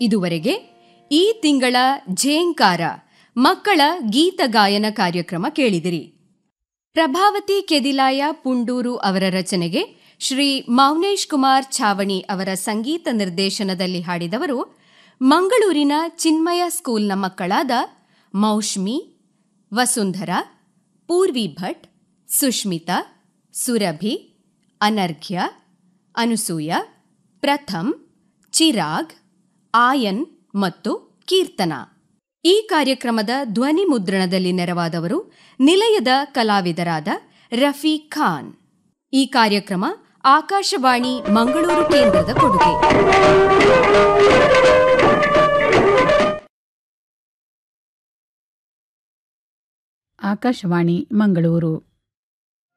ಇದುವರೆಗೆ ಈ ತಿಂಗಳ ಝೇಂಕಾರ ಮಕ್ಕಳ ಗೀತ ಗಾಯನ ಕಾರ್ಯಕ್ರಮ ಕೇಳಿದಿರಿ ಪ್ರಭಾವತಿ ಕೆದಿಲಾಯ ಪುಂಡೂರು ಅವರ ರಚನೆಗೆ ಶ್ರೀ ಮೌನೇಶ್ ಕುಮಾರ್ ಛಾವಣಿ ಅವರ ಸಂಗೀತ ನಿರ್ದೇಶನದಲ್ಲಿ ಹಾಡಿದವರು ಮಂಗಳೂರಿನ ಚಿನ್ಮಯ ಸ್ಕೂಲ್ನ ಮಕ್ಕಳಾದ ಮೌಷ್ಮಿ ವಸುಂಧರಾ ಪೂರ್ವಿ ಭಟ್ ಸುಷ್ಮಿತಾ ಸುರಭಿ ಅನರ್ಘ್ಯ ಅನುಸೂಯ ಪ್ರಥಮ್ ಚಿರಾಗ್ ಆಯನ್ ಮತ್ತು ಕೀರ್ತನ ಈ ಕಾರ್ಯಕ್ರಮದ ಧ್ವನಿ ಮುದ್ರಣದಲ್ಲಿ ನೆರವಾದವರು ನಿಲಯದ ಕಲಾವಿದರಾದ ರಫೀಕ್ ಖಾನ್ ಈ ಕಾರ್ಯಕ್ರಮ ಆಕಾಶವಾಣಿ ಮಂಗಳೂರು ಕೇಂದ್ರದ ಕೊಡುಗೆ ಆಕಾಶವಾಣಿ ಮಂಗಳೂರು